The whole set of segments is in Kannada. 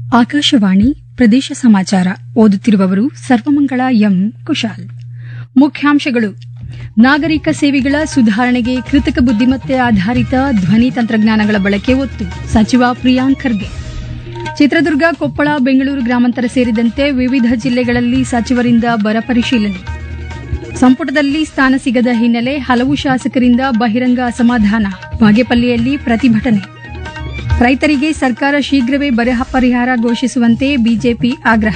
ಆಕಾಶವಾಣಿ ಪ್ರದೇಶ ಸಮಾಚಾರ ಓದುತ್ತಿರುವವರು ಸರ್ವಮಂಗಳ ಎಂ ಕುಶಾಲ್ ಮುಖ್ಯಾಂಶಗಳು ನಾಗರಿಕ ಸೇವೆಗಳ ಸುಧಾರಣೆಗೆ ಕೃತಕ ಬುದ್ದಿಮತ್ತೆ ಆಧಾರಿತ ಧ್ವನಿ ತಂತ್ರಜ್ಞಾನಗಳ ಬಳಕೆ ಒತ್ತು ಸಚಿವ ಪ್ರಿಯಾಂಕ್ ಖರ್ಗೆ ಚಿತ್ರದುರ್ಗ ಕೊಪ್ಪಳ ಬೆಂಗಳೂರು ಗ್ರಾಮಾಂತರ ಸೇರಿದಂತೆ ವಿವಿಧ ಜಿಲ್ಲೆಗಳಲ್ಲಿ ಸಚಿವರಿಂದ ಬರ ಪರಿಶೀಲನೆ ಸಂಪುಟದಲ್ಲಿ ಸ್ಥಾನ ಸಿಗದ ಹಿನ್ನೆಲೆ ಹಲವು ಶಾಸಕರಿಂದ ಬಹಿರಂಗ ಅಸಮಾಧಾನ ಬಾಗೇಪಲ್ಲಿಯಲ್ಲಿ ಪ್ರತಿಭಟನೆ ರೈತರಿಗೆ ಸರ್ಕಾರ ಶೀಘ್ರವೇ ಬರ ಪರಿಹಾರ ಘೋಷಿಸುವಂತೆ ಬಿಜೆಪಿ ಆಗ್ರಹ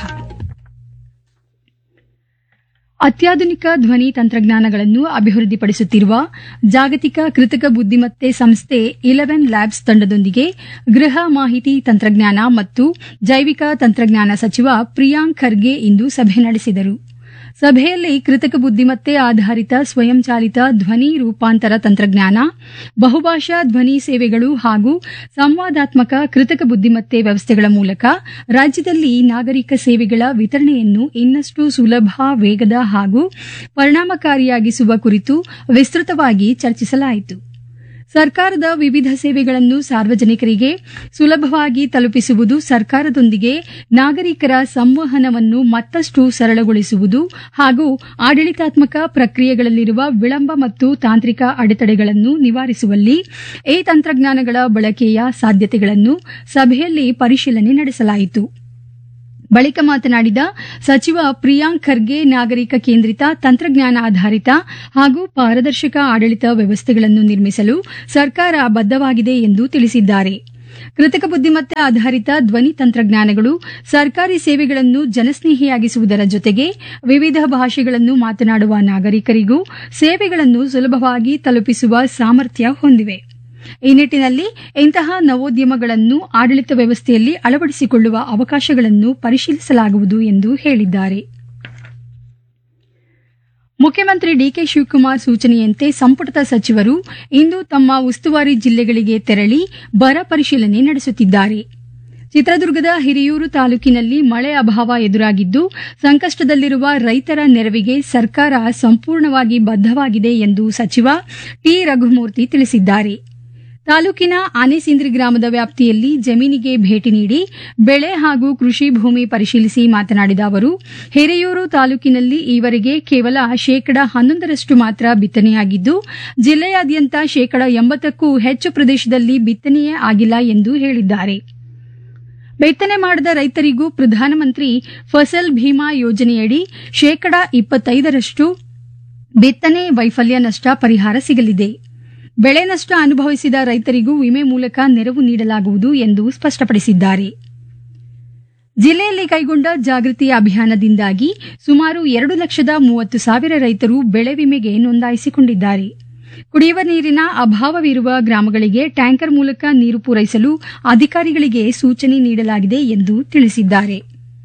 ಅತ್ಯಾಧುನಿಕ ಧ್ವನಿ ತಂತ್ರಜ್ಞಾನಗಳನ್ನು ಅಭಿವೃದ್ಧಿಪಡಿಸುತ್ತಿರುವ ಜಾಗತಿಕ ಕೃತಕ ಬುದ್ದಿಮತ್ತೆ ಸಂಸ್ಥೆ ಇಲೆವೆನ್ ಲ್ಯಾಬ್ಸ್ ತಂಡದೊಂದಿಗೆ ಗೃಹ ಮಾಹಿತಿ ತಂತ್ರಜ್ಞಾನ ಮತ್ತು ಜೈವಿಕ ತಂತ್ರಜ್ಞಾನ ಸಚಿವ ಪ್ರಿಯಾಂಕ್ ಖರ್ಗೆ ಇಂದು ಸಭೆ ನಡೆಸಿದರು ಸಭೆಯಲ್ಲಿ ಕೃತಕ ಬುದ್ದಿಮತ್ತೆ ಆಧಾರಿತ ಸ್ವಯಂಚಾಲಿತ ಧ್ವನಿ ರೂಪಾಂತರ ತಂತ್ರಜ್ಞಾನ ಬಹುಭಾಷಾ ಧ್ವನಿ ಸೇವೆಗಳು ಹಾಗೂ ಸಂವಾದಾತ್ಮಕ ಕೃತಕ ಬುದ್ದಿಮತ್ತೆ ವ್ಯವಸ್ಥೆಗಳ ಮೂಲಕ ರಾಜ್ಯದಲ್ಲಿ ನಾಗರಿಕ ಸೇವೆಗಳ ವಿತರಣೆಯನ್ನು ಇನ್ನಷ್ಟು ಸುಲಭ ವೇಗದ ಹಾಗೂ ಪರಿಣಾಮಕಾರಿಯಾಗಿಸುವ ಕುರಿತು ವಿಸ್ತೃತವಾಗಿ ಚರ್ಚಿಸಲಾಯಿತು ಸರ್ಕಾರದ ವಿವಿಧ ಸೇವೆಗಳನ್ನು ಸಾರ್ವಜನಿಕರಿಗೆ ಸುಲಭವಾಗಿ ತಲುಪಿಸುವುದು ಸರ್ಕಾರದೊಂದಿಗೆ ನಾಗರಿಕರ ಸಂವಹನವನ್ನು ಮತ್ತಷ್ಟು ಸರಳಗೊಳಿಸುವುದು ಹಾಗೂ ಆಡಳಿತಾತ್ಮಕ ಪ್ರಕ್ರಿಯೆಗಳಲ್ಲಿರುವ ವಿಳಂಬ ಮತ್ತು ತಾಂತ್ರಿಕ ಅಡೆತಡೆಗಳನ್ನು ನಿವಾರಿಸುವಲ್ಲಿ ಈ ತಂತ್ರಜ್ಞಾನಗಳ ಬಳಕೆಯ ಸಾಧ್ಯತೆಗಳನ್ನು ಸಭೆಯಲ್ಲಿ ಪರಿಶೀಲನೆ ನಡೆಸಲಾಯಿತು ಬಳಿಕ ಮಾತನಾಡಿದ ಸಚಿವ ಪ್ರಿಯಾಂಕ್ ಖರ್ಗೆ ನಾಗರಿಕ ಕೇಂದ್ರಿತ ತಂತ್ರಜ್ಞಾನ ಆಧಾರಿತ ಹಾಗೂ ಪಾರದರ್ಶಕ ಆಡಳಿತ ವ್ಯವಸ್ಥೆಗಳನ್ನು ನಿರ್ಮಿಸಲು ಸರ್ಕಾರ ಬದ್ದವಾಗಿದೆ ಎಂದು ತಿಳಿಸಿದ್ದಾರೆ ಕೃತಕ ಬುದ್ದಿಮತ್ತೆ ಆಧಾರಿತ ಧ್ವನಿ ತಂತ್ರಜ್ಞಾನಗಳು ಸರ್ಕಾರಿ ಸೇವೆಗಳನ್ನು ಜನಸ್ನೇಹಿಯಾಗಿಸುವುದರ ಜೊತೆಗೆ ವಿವಿಧ ಭಾಷೆಗಳನ್ನು ಮಾತನಾಡುವ ನಾಗರಿಕರಿಗೂ ಸೇವೆಗಳನ್ನು ಸುಲಭವಾಗಿ ತಲುಪಿಸುವ ಸಾಮರ್ಥ್ಯ ಹೊಂದಿವೆ ಈ ನಿಟ್ಟಿನಲ್ಲಿ ಇಂತಹ ನವೋದ್ಯಮಗಳನ್ನು ಆಡಳಿತ ವ್ಯವಸ್ಥೆಯಲ್ಲಿ ಅಳವಡಿಸಿಕೊಳ್ಳುವ ಅವಕಾಶಗಳನ್ನು ಪರಿಶೀಲಿಸಲಾಗುವುದು ಎಂದು ಹೇಳಿದ್ದಾರೆ ಮುಖ್ಯಮಂತ್ರಿ ಡಿಕೆ ಶಿವಕುಮಾರ್ ಸೂಚನೆಯಂತೆ ಸಂಪುಟದ ಸಚಿವರು ಇಂದು ತಮ್ಮ ಉಸ್ತುವಾರಿ ಜಿಲ್ಲೆಗಳಿಗೆ ತೆರಳಿ ಬರ ಪರಿಶೀಲನೆ ನಡೆಸುತ್ತಿದ್ದಾರೆ ಚಿತ್ರದುರ್ಗದ ಹಿರಿಯೂರು ತಾಲೂಕಿನಲ್ಲಿ ಮಳೆ ಅಭಾವ ಎದುರಾಗಿದ್ದು ಸಂಕಷ್ಟದಲ್ಲಿರುವ ರೈತರ ನೆರವಿಗೆ ಸರ್ಕಾರ ಸಂಪೂರ್ಣವಾಗಿ ಬದ್ದವಾಗಿದೆ ಎಂದು ಸಚಿವ ಟಿ ರಘುಮೂರ್ತಿ ತಿಳಿಸಿದ್ದಾರೆ ತಾಲೂಕಿನ ಆನೆಸಿಂದ್ರಿ ಗ್ರಾಮದ ವ್ಯಾಪ್ತಿಯಲ್ಲಿ ಜಮೀನಿಗೆ ಭೇಟಿ ನೀಡಿ ಬೆಳೆ ಹಾಗೂ ಕೃಷಿ ಭೂಮಿ ಪರಿಶೀಲಿಸಿ ಮಾತನಾಡಿದ ಅವರು ಹಿರಿಯೂರು ತಾಲೂಕಿನಲ್ಲಿ ಈವರೆಗೆ ಕೇವಲ ಶೇಕಡ ಹನ್ನೊಂದರಷ್ಟು ಮಾತ್ರ ಬಿತ್ತನೆಯಾಗಿದ್ದು ಜಿಲ್ಲೆಯಾದ್ಯಂತ ಶೇಕಡ ಎಂಬತ್ತಕ್ಕೂ ಹೆಚ್ಚು ಪ್ರದೇಶದಲ್ಲಿ ಬಿತ್ತನೆಯೇ ಆಗಿಲ್ಲ ಎಂದು ಹೇಳಿದ್ದಾರೆ ಬಿತ್ತನೆ ಮಾಡದ ರೈತರಿಗೂ ಪ್ರಧಾನಮಂತ್ರಿ ಫಸಲ್ ಭೀಮಾ ಯೋಜನೆಯಡಿ ಶೇಕಡ ಇಪ್ಪತ್ತೈದರಷ್ಟು ಬಿತ್ತನೆ ವೈಫಲ್ಯ ನಷ್ಟ ಪರಿಹಾರ ಸಿಗಲಿದೆ ಬೆಳೆ ನಷ್ಟ ಅನುಭವಿಸಿದ ರೈತರಿಗೂ ವಿಮೆ ಮೂಲಕ ನೆರವು ನೀಡಲಾಗುವುದು ಎಂದು ಸ್ಪಷ್ಟಪಡಿಸಿದ್ದಾರೆ ಜಿಲ್ಲೆಯಲ್ಲಿ ಕೈಗೊಂಡ ಜಾಗೃತಿ ಅಭಿಯಾನದಿಂದಾಗಿ ಸುಮಾರು ಎರಡು ಲಕ್ಷದ ಮೂವತ್ತು ಸಾವಿರ ರೈತರು ಬೆಳೆ ವಿಮೆಗೆ ನೋಂದಾಯಿಸಿಕೊಂಡಿದ್ದಾರೆ ಕುಡಿಯುವ ನೀರಿನ ಅಭಾವವಿರುವ ಗ್ರಾಮಗಳಿಗೆ ಟ್ಯಾಂಕರ್ ಮೂಲಕ ನೀರು ಪೂರೈಸಲು ಅಧಿಕಾರಿಗಳಿಗೆ ಸೂಚನೆ ನೀಡಲಾಗಿದೆ ಎಂದು ತಿಳಿಸಿದ್ದಾರೆ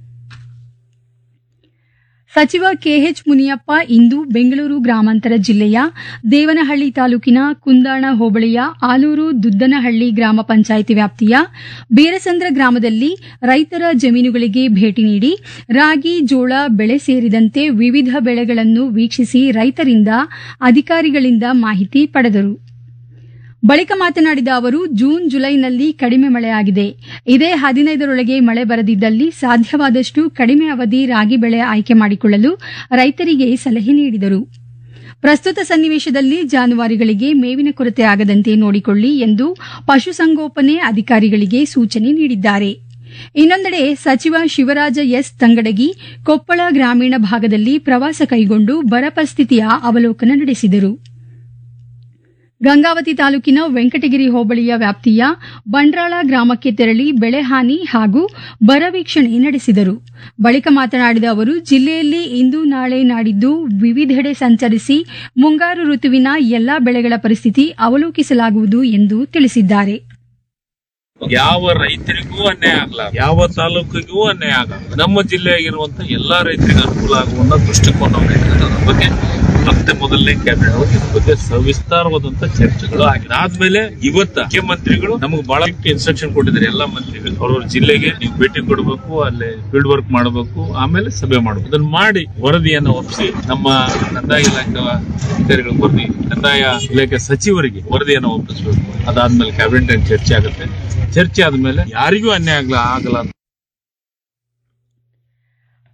ಸಚಿವ ಕೆಎಚ್ ಮುನಿಯಪ್ಪ ಇಂದು ಬೆಂಗಳೂರು ಗ್ರಾಮಾಂತರ ಜಿಲ್ಲೆಯ ದೇವನಹಳ್ಳಿ ತಾಲೂಕಿನ ಕುಂದಾಣ ಹೋಬಳಿಯ ಆಲೂರು ದುದ್ದನಹಳ್ಳಿ ಗ್ರಾಮ ಪಂಚಾಯಿತಿ ವ್ಯಾಪ್ತಿಯ ಬೀರಸಂದ್ರ ಗ್ರಾಮದಲ್ಲಿ ರೈತರ ಜಮೀನುಗಳಿಗೆ ಭೇಟಿ ನೀಡಿ ರಾಗಿ ಜೋಳ ಬೆಳೆ ಸೇರಿದಂತೆ ವಿವಿಧ ಬೆಳೆಗಳನ್ನು ವೀಕ್ಷಿಸಿ ರೈತರಿಂದ ಅಧಿಕಾರಿಗಳಿಂದ ಮಾಹಿತಿ ಪಡೆದರು ಬಳಿಕ ಮಾತನಾಡಿದ ಅವರು ಜೂನ್ ಜುಲೈನಲ್ಲಿ ಕಡಿಮೆ ಮಳೆಯಾಗಿದೆ ಇದೇ ಹದಿನೈದರೊಳಗೆ ಮಳೆ ಬರದಿದ್ದಲ್ಲಿ ಸಾಧ್ಯವಾದಷ್ಟು ಕಡಿಮೆ ಅವಧಿ ರಾಗಿ ಬೆಳೆ ಆಯ್ಕೆ ಮಾಡಿಕೊಳ್ಳಲು ರೈತರಿಗೆ ಸಲಹೆ ನೀಡಿದರು ಪ್ರಸ್ತುತ ಸನ್ನಿವೇಶದಲ್ಲಿ ಜಾನುವಾರುಗಳಿಗೆ ಮೇವಿನ ಕೊರತೆ ಆಗದಂತೆ ನೋಡಿಕೊಳ್ಳಿ ಎಂದು ಪಶುಸಂಗೋಪನೆ ಅಧಿಕಾರಿಗಳಿಗೆ ಸೂಚನೆ ನೀಡಿದ್ದಾರೆ ಇನ್ನೊಂದೆಡೆ ಸಚಿವ ಶಿವರಾಜ ಎಸ್ ತಂಗಡಗಿ ಕೊಪ್ಪಳ ಗ್ರಾಮೀಣ ಭಾಗದಲ್ಲಿ ಪ್ರವಾಸ ಕೈಗೊಂಡು ಬರ ಪರಿಸ್ಥಿತಿಯ ಅವಲೋಕನ ನಡೆಸಿದರು ಗಂಗಾವತಿ ತಾಲೂಕಿನ ವೆಂಕಟಗಿರಿ ಹೋಬಳಿಯ ವ್ಯಾಪ್ತಿಯ ಬಂಡ್ರಾಳ ಗ್ರಾಮಕ್ಕೆ ತೆರಳಿ ಬೆಳೆ ಹಾನಿ ಹಾಗೂ ಬರ ವೀಕ್ಷಣೆ ನಡೆಸಿದರು ಬಳಿಕ ಮಾತನಾಡಿದ ಅವರು ಜಿಲ್ಲೆಯಲ್ಲಿ ಇಂದು ನಾಳೆ ನಾಡಿದ್ದು ವಿವಿಧೆಡೆ ಸಂಚರಿಸಿ ಮುಂಗಾರು ಋತುವಿನ ಎಲ್ಲಾ ಬೆಳೆಗಳ ಪರಿಸ್ಥಿತಿ ಅವಲೋಕಿಸಲಾಗುವುದು ಎಂದು ತಿಳಿಸಿದ್ದಾರೆ ಯಾವ ರೈತರಿಗೂ ಅನ್ಯಾಯ ಆಗಲ್ಲ ಯಾವ ತಾಲೂಕಿಗೂ ಅನ್ಯಾಯ ಆಗಲ್ಲ ನಮ್ಮ ಜಿಲ್ಲೆಯಾಗಿರುವಂತ ಎಲ್ಲಾ ರೈತರಿಗೆ ಅನುಕೂಲ ಆಗುವಂತ ದೃಷ್ಟಿಕೋನವನ್ನು ಇಟ್ಟಿದ್ದಾರೆ ಅದ್ರ ಬಗ್ಗೆ ಮತ್ತೆ ಮೊದಲನೇ ಕ್ಯಾಬಿನೆಟ್ ಇದ್ರ ಬಗ್ಗೆ ಸವಿಸ್ತಾರವಾದಂತ ಚರ್ಚೆಗಳು ಆಗಿದೆ ಆದ್ಮೇಲೆ ಇವತ್ತ ಮುಖ್ಯಮಂತ್ರಿಗಳು ನಮಗೆ ಬಹಳ ಇನ್ಸ್ಟ್ರಕ್ಷನ್ ಕೊಟ್ಟಿದ್ದಾರೆ ಎಲ್ಲಾ ಮಂತ್ರಿಗಳು ಅವ್ರವ್ರ ಜಿಲ್ಲೆಗೆ ನೀವು ಭೇಟಿ ಕೊಡಬೇಕು ಅಲ್ಲಿ ಫೀಲ್ಡ್ ವರ್ಕ್ ಮಾಡಬೇಕು ಆಮೇಲೆ ಸಭೆ ಮಾಡಬೇಕು ಅದನ್ನ ಮಾಡಿ ವರದಿಯನ್ನು ಒಪ್ಪಿಸಿ ನಮ್ಮ ಕಂದಾಯ ಇಲಾಖೆ ಅಧಿಕಾರಿಗಳ ವರದಿ ಕಂದಾಯ ಇಲಾಖೆ ಸಚಿವರಿಗೆ ವರದಿಯನ್ನು ಒಪ್ಪಿಸಬೇಕು ಅದಾದ್ಮೇಲೆ ಕ್ಯಾಬಿನೆಟ್ ಚರ್ಚೆ ಆಗುತ್ತೆ ಚರ್ಚೆ ಆದ್ಮೇಲೆ ಯಾರಿಗೂ ಅನ್ಯಾಯ ಆಗಲ್ಲ ಆಗಲ್ಲ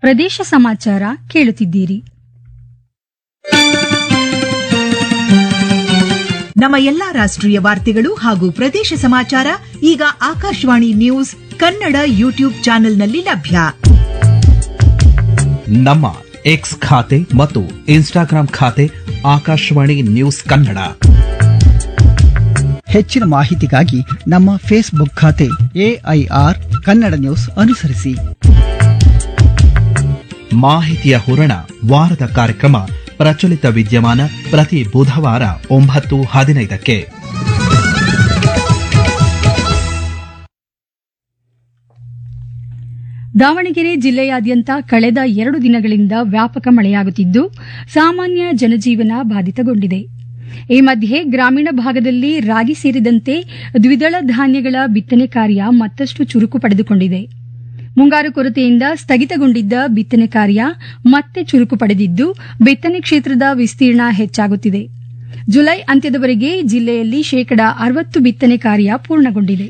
ಪ್ರದೇಶ ಸಮಾಚಾರ ಕೇಳುತ್ತಿದ್ದೀರಿ ನಮ್ಮ ಎಲ್ಲಾ ರಾಷ್ಟ್ರೀಯ ವಾರ್ತೆಗಳು ಹಾಗೂ ಪ್ರದೇಶ ಸಮಾಚಾರ ಈಗ ಆಕಾಶವಾಣಿ ನ್ಯೂಸ್ ಕನ್ನಡ ಯೂಟ್ಯೂಬ್ ಚಾನೆಲ್ನಲ್ಲಿ ಲಭ್ಯ ನಮ್ಮ ಎಕ್ಸ್ ಖಾತೆ ಮತ್ತು ಇನ್ಸ್ಟಾಗ್ರಾಂ ಖಾತೆ ಆಕಾಶವಾಣಿ ನ್ಯೂಸ್ ಕನ್ನಡ ಹೆಚ್ಚಿನ ಮಾಹಿತಿಗಾಗಿ ನಮ್ಮ ಫೇಸ್ಬುಕ್ ಖಾತೆ ಎಐಆರ್ ಕನ್ನಡ ನ್ಯೂಸ್ ಅನುಸರಿಸಿ ಮಾಹಿತಿಯ ಹೂರಣ ವಾರದ ಕಾರ್ಯಕ್ರಮ ಪ್ರಚಲಿತ ವಿದ್ಯಮಾನ ಪ್ರತಿ ಬುಧವಾರ ಒಂಬತ್ತು ಹದಿನೈದಕ್ಕೆ ದಾವಣಗೆರೆ ಜಿಲ್ಲೆಯಾದ್ಯಂತ ಕಳೆದ ಎರಡು ದಿನಗಳಿಂದ ವ್ಯಾಪಕ ಮಳೆಯಾಗುತ್ತಿದ್ದು ಸಾಮಾನ್ಯ ಜನಜೀವನ ಬಾಧಿತಗೊಂಡಿದೆ ಈ ಮಧ್ಯೆ ಗ್ರಾಮೀಣ ಭಾಗದಲ್ಲಿ ರಾಗಿ ಸೇರಿದಂತೆ ದ್ವಿದಳ ಧಾನ್ಯಗಳ ಬಿತ್ತನೆ ಕಾರ್ಯ ಮತ್ತಷ್ಟು ಚುರುಕು ಪಡೆದುಕೊಂಡಿದೆ ಮುಂಗಾರು ಕೊರತೆಯಿಂದ ಸ್ಥಗಿತಗೊಂಡಿದ್ದ ಬಿತ್ತನೆ ಕಾರ್ಯ ಮತ್ತೆ ಚುರುಕು ಪಡೆದಿದ್ದು ಬಿತ್ತನೆ ಕ್ಷೇತ್ರದ ವಿಸ್ತೀರ್ಣ ಹೆಚ್ಚಾಗುತ್ತಿದೆ ಜುಲೈ ಅಂತ್ಯದವರೆಗೆ ಜಿಲ್ಲೆಯಲ್ಲಿ ಶೇಕಡಾ ಅರವತ್ತು ಬಿತ್ತನೆ ಕಾರ್ಯ ಪೂರ್ಣಗೊಂಡಿದೆ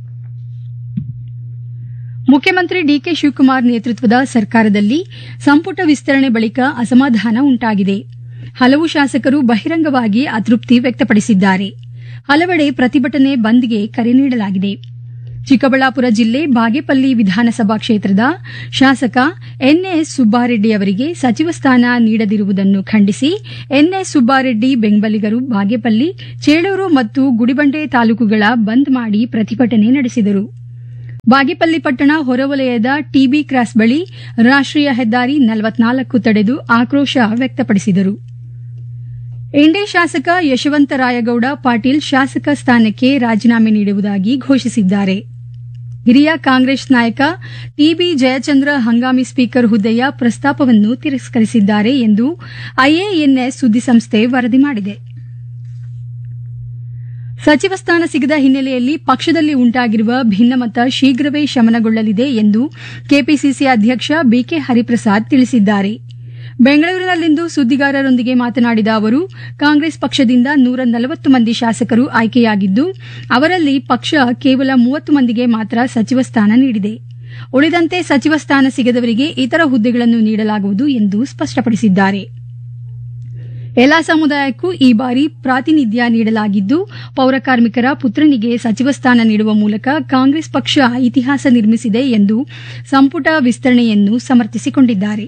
ಮುಖ್ಯಮಂತ್ರಿ ಡಿಕೆ ಶಿವಕುಮಾರ್ ನೇತೃತ್ವದ ಸರ್ಕಾರದಲ್ಲಿ ಸಂಪುಟ ವಿಸ್ತರಣೆ ಬಳಿಕ ಅಸಮಾಧಾನ ಉಂಟಾಗಿದೆ ಹಲವು ಶಾಸಕರು ಬಹಿರಂಗವಾಗಿ ಅತೃಪ್ತಿ ವ್ಯಕ್ತಪಡಿಸಿದ್ದಾರೆ ಹಲವೆಡೆ ಪ್ರತಿಭಟನೆ ಬಂದ್ಗೆ ಕರೆ ನೀಡಲಾಗಿದೆ ಚಿಕ್ಕಬಳ್ಳಾಪುರ ಜಿಲ್ಲೆ ಬಾಗೇಪಲ್ಲಿ ವಿಧಾನಸಭಾ ಕ್ಷೇತ್ರದ ಶಾಸಕ ಎನ್ಎಸ್ ಸುಬ್ಬಾರೆಡ್ಡಿ ಅವರಿಗೆ ಸಚಿವ ಸ್ಥಾನ ನೀಡದಿರುವುದನ್ನು ಖಂಡಿಸಿ ಎನ್ಎಸ್ ಸುಬ್ಬಾರೆಡ್ಡಿ ಬೆಂಬಲಿಗರು ಬಾಗೇಪಲ್ಲಿ ಚೇಳೂರು ಮತ್ತು ಗುಡಿಬಂಡೆ ತಾಲೂಕುಗಳ ಬಂದ್ ಮಾಡಿ ಪ್ರತಿಭಟನೆ ನಡೆಸಿದರು ಬಾಗೇಪಲ್ಲಿ ಪಟ್ಟಣ ಹೊರವಲಯದ ಟಿಬಿ ಕ್ರಾಸ್ ಬಳಿ ರಾಷ್ಟ್ರೀಯ ಹೆದ್ದಾರಿ ನಲವತ್ನಾಲ್ಕು ತಡೆದು ಆಕ್ರೋಶ ವ್ಯಕ್ತಪಡಿಸಿದರು ಇಂಡಿ ಶಾಸಕ ಯಶವಂತ ರಾಯಗೌಡ ಪಾಟೀಲ್ ಶಾಸಕ ಸ್ಥಾನಕ್ಕೆ ರಾಜೀನಾಮೆ ನೀಡುವುದಾಗಿ ಘೋಷಿಸಿದ್ದಾರೆ ಹಿರಿಯ ಕಾಂಗ್ರೆಸ್ ನಾಯಕ ಟಿಬಿ ಜಯಚಂದ್ರ ಹಂಗಾಮಿ ಸ್ಪೀಕರ್ ಹುದ್ದೆಯ ಪ್ರಸ್ತಾಪವನ್ನು ತಿರಸ್ಕರಿಸಿದ್ದಾರೆ ಎಂದು ಐಎಎನ್ಎಸ್ ಸುದ್ದಿಸಂಸ್ಥೆ ವರದಿ ಮಾಡಿದೆ ಸಚಿವ ಸ್ಥಾನ ಸಿಗದ ಹಿನ್ನೆಲೆಯಲ್ಲಿ ಪಕ್ಷದಲ್ಲಿ ಉಂಟಾಗಿರುವ ಭಿನ್ನಮತ ಶೀಘ್ರವೇ ಶಮನಗೊಳ್ಳಲಿದೆ ಎಂದು ಕೆಪಿಸಿಸಿ ಅಧ್ಯಕ್ಷ ಬಿಕೆ ಹರಿಪ್ರಸಾದ್ ತಿಳಿಸಿದ್ದಾರೆ ಬೆಂಗಳೂರಿನಲ್ಲಿಂದು ಸುದ್ದಿಗಾರರೊಂದಿಗೆ ಮಾತನಾಡಿದ ಅವರು ಕಾಂಗ್ರೆಸ್ ಪಕ್ಷದಿಂದ ನೂರ ನಲವತ್ತು ಮಂದಿ ಶಾಸಕರು ಆಯ್ಕೆಯಾಗಿದ್ದು ಅವರಲ್ಲಿ ಪಕ್ಷ ಕೇವಲ ಮೂವತ್ತು ಮಂದಿಗೆ ಮಾತ್ರ ಸಚಿವ ಸ್ಥಾನ ನೀಡಿದೆ ಉಳಿದಂತೆ ಸಚಿವ ಸ್ಥಾನ ಸಿಗದವರಿಗೆ ಇತರ ಹುದ್ದೆಗಳನ್ನು ನೀಡಲಾಗುವುದು ಎಂದು ಸ್ಪಷ್ಟಪಡಿಸಿದ್ದಾರೆ ಎಲ್ಲಾ ಸಮುದಾಯಕ್ಕೂ ಈ ಬಾರಿ ಪ್ರಾತಿನಿಧ್ಯ ನೀಡಲಾಗಿದ್ದು ಪೌರಕಾರ್ಮಿಕರ ಪುತ್ರನಿಗೆ ಸಚಿವ ಸ್ಥಾನ ನೀಡುವ ಮೂಲಕ ಕಾಂಗ್ರೆಸ್ ಪಕ್ಷ ಇತಿಹಾಸ ನಿರ್ಮಿಸಿದೆ ಎಂದು ಸಂಪುಟ ವಿಸ್ತರಣೆಯನ್ನು ಸಮರ್ಥಿಸಿಕೊಂಡಿದ್ದಾರೆ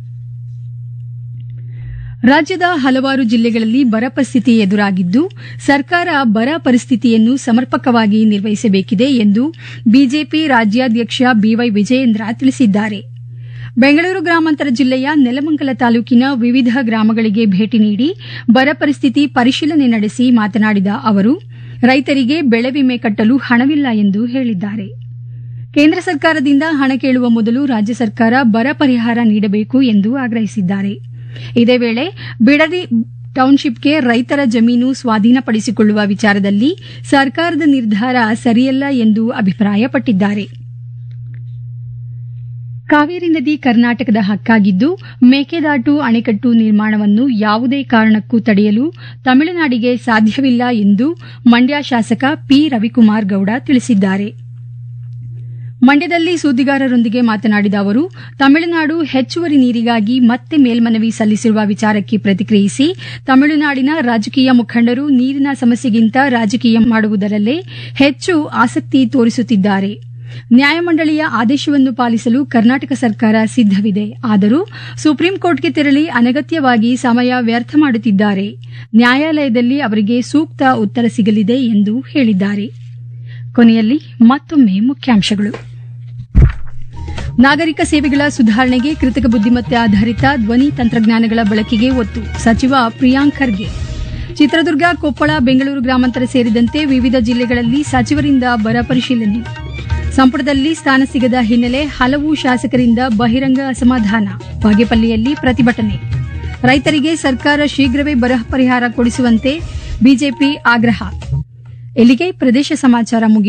ರಾಜ್ಯದ ಹಲವಾರು ಜಿಲ್ಲೆಗಳಲ್ಲಿ ಬರ ಪರಿಸ್ಥಿತಿ ಎದುರಾಗಿದ್ದು ಸರ್ಕಾರ ಬರ ಪರಿಸ್ಥಿತಿಯನ್ನು ಸಮರ್ಪಕವಾಗಿ ನಿರ್ವಹಿಸಬೇಕಿದೆ ಎಂದು ಬಿಜೆಪಿ ರಾಜ್ಯಾಧ್ಯಕ್ಷ ಬಿವೈ ವಿಜಯೇಂದ್ರ ತಿಳಿಸಿದ್ದಾರೆ ಬೆಂಗಳೂರು ಗ್ರಾಮಾಂತರ ಜಿಲ್ಲೆಯ ನೆಲಮಂಗಲ ತಾಲೂಕಿನ ವಿವಿಧ ಗ್ರಾಮಗಳಿಗೆ ಭೇಟಿ ನೀಡಿ ಬರ ಪರಿಸ್ಥಿತಿ ಪರಿಶೀಲನೆ ನಡೆಸಿ ಮಾತನಾಡಿದ ಅವರು ರೈತರಿಗೆ ಬೆಳೆ ವಿಮೆ ಕಟ್ಟಲು ಹಣವಿಲ್ಲ ಎಂದು ಹೇಳಿದ್ದಾರೆ ಕೇಂದ್ರ ಸರ್ಕಾರದಿಂದ ಹಣ ಕೇಳುವ ಮೊದಲು ರಾಜ್ಯ ಸರ್ಕಾರ ಬರ ಪರಿಹಾರ ನೀಡಬೇಕು ಎಂದು ಆಗ್ರಹಿಸಿದ್ದಾರೆ ಇದೇ ವೇಳೆ ಬಿಡದಿ ಟೌನ್ಶಿಪ್ಗೆ ರೈತರ ಜಮೀನು ಸ್ವಾಧೀನಪಡಿಸಿಕೊಳ್ಳುವ ವಿಚಾರದಲ್ಲಿ ಸರ್ಕಾರದ ನಿರ್ಧಾರ ಸರಿಯಲ್ಲ ಎಂದು ಅಭಿಪ್ರಾಯಪಟ್ಟಿದ್ದಾರೆ ಕಾವೇರಿ ನದಿ ಕರ್ನಾಟಕದ ಹಕ್ಕಾಗಿದ್ದು ಮೇಕೆದಾಟು ಅಣೆಕಟ್ಟು ನಿರ್ಮಾಣವನ್ನು ಯಾವುದೇ ಕಾರಣಕ್ಕೂ ತಡೆಯಲು ತಮಿಳುನಾಡಿಗೆ ಸಾಧ್ಯವಿಲ್ಲ ಎಂದು ಮಂಡ್ಯ ಶಾಸಕ ಪಿ ರವಿಕುಮಾರ್ ಗೌಡ ತಿಳಿಸಿದ್ದಾರೆ ಮಂಡ್ಯದಲ್ಲಿ ಸುದ್ದಿಗಾರರೊಂದಿಗೆ ಮಾತನಾಡಿದ ಅವರು ತಮಿಳುನಾಡು ಹೆಚ್ಚುವರಿ ನೀರಿಗಾಗಿ ಮತ್ತೆ ಮೇಲ್ಮನವಿ ಸಲ್ಲಿಸಿರುವ ವಿಚಾರಕ್ಕೆ ಪ್ರತಿಕ್ರಿಯಿಸಿ ತಮಿಳುನಾಡಿನ ರಾಜಕೀಯ ಮುಖಂಡರು ನೀರಿನ ಸಮಸ್ಯೆಗಿಂತ ರಾಜಕೀಯ ಮಾಡುವುದರಲ್ಲೇ ಹೆಚ್ಚು ಆಸಕ್ತಿ ತೋರಿಸುತ್ತಿದ್ದಾರೆ ನ್ಯಾಯಮಂಡಳಿಯ ಆದೇಶವನ್ನು ಪಾಲಿಸಲು ಕರ್ನಾಟಕ ಸರ್ಕಾರ ಸಿದ್ದವಿದೆ ಆದರೂ ಸುಪ್ರೀಂ ಕೋರ್ಟ್ಗೆ ತೆರಳಿ ಅನಗತ್ಯವಾಗಿ ಸಮಯ ವ್ಯರ್ಥ ಮಾಡುತ್ತಿದ್ದಾರೆ ನ್ಯಾಯಾಲಯದಲ್ಲಿ ಅವರಿಗೆ ಸೂಕ್ತ ಉತ್ತರ ಸಿಗಲಿದೆ ಎಂದು ಹೇಳಿದ್ದಾರೆ ಕೊನೆಯಲ್ಲಿ ಮತ್ತೊಮ್ಮೆ ಮುಖ್ಯಾಂಶಗಳು ನಾಗರಿಕ ಸೇವೆಗಳ ಸುಧಾರಣೆಗೆ ಕೃತಕ ಬುದ್ದಿಮತ್ತೆ ಆಧಾರಿತ ಧ್ವನಿ ತಂತ್ರಜ್ಞಾನಗಳ ಬಳಕೆಗೆ ಒತ್ತು ಸಚಿವ ಪ್ರಿಯಾಂಕ್ ಖರ್ಗೆ ಚಿತ್ರದುರ್ಗ ಕೊಪ್ಪಳ ಬೆಂಗಳೂರು ಗ್ರಾಮಾಂತರ ಸೇರಿದಂತೆ ವಿವಿಧ ಜಿಲ್ಲೆಗಳಲ್ಲಿ ಸಚಿವರಿಂದ ಬರ ಪರಿಶೀಲನೆ ಸಂಪುಟದಲ್ಲಿ ಸ್ಥಾನ ಸಿಗದ ಹಿನ್ನೆಲೆ ಹಲವು ಶಾಸಕರಿಂದ ಬಹಿರಂಗ ಅಸಮಾಧಾನ ಬಾಗೇಪಲ್ಲಿಯಲ್ಲಿ ಪ್ರತಿಭಟನೆ ರೈತರಿಗೆ ಸರ್ಕಾರ ಶೀಘ್ರವೇ ಬರ ಪರಿಹಾರ ಕೊಡಿಸುವಂತೆ ಬಿಜೆಪಿ ಆಗ್ರಹ ಇಲ್ಲಿಗೆ ಪ್ರದೇಶ ಸಮಾಚಾರ ಮುಗಿ